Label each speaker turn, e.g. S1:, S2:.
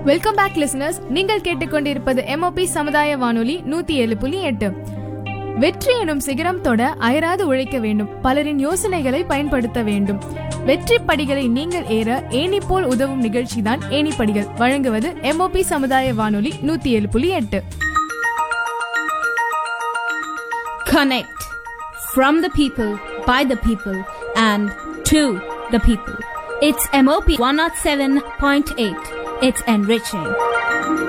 S1: Welcome back listeners நீங்கள் கேட்டுக்கொண்டிருப்பது MOP சமுதாய வானொலி நூத்தி ஏழு புள்ளி எட்டு வெற்றி எனும் சிகரம் தொட அயராது உழைக்க வேண்டும் பலரின் யோசனைகளை பயன்படுத்த வேண்டும் வெற்றி படிகளை நீங்கள் ஏற ஏணி போல் உதவும் நிகழ்ச்சிதான் ஏணி படிகள் வழங்குவது எம்ஓபி சமுதாய வானொலி நூத்தி ஏழு புள்ளி எட்டு
S2: Connect from the people, by the people, and to the people. It's MOP 107.8. It's enriching.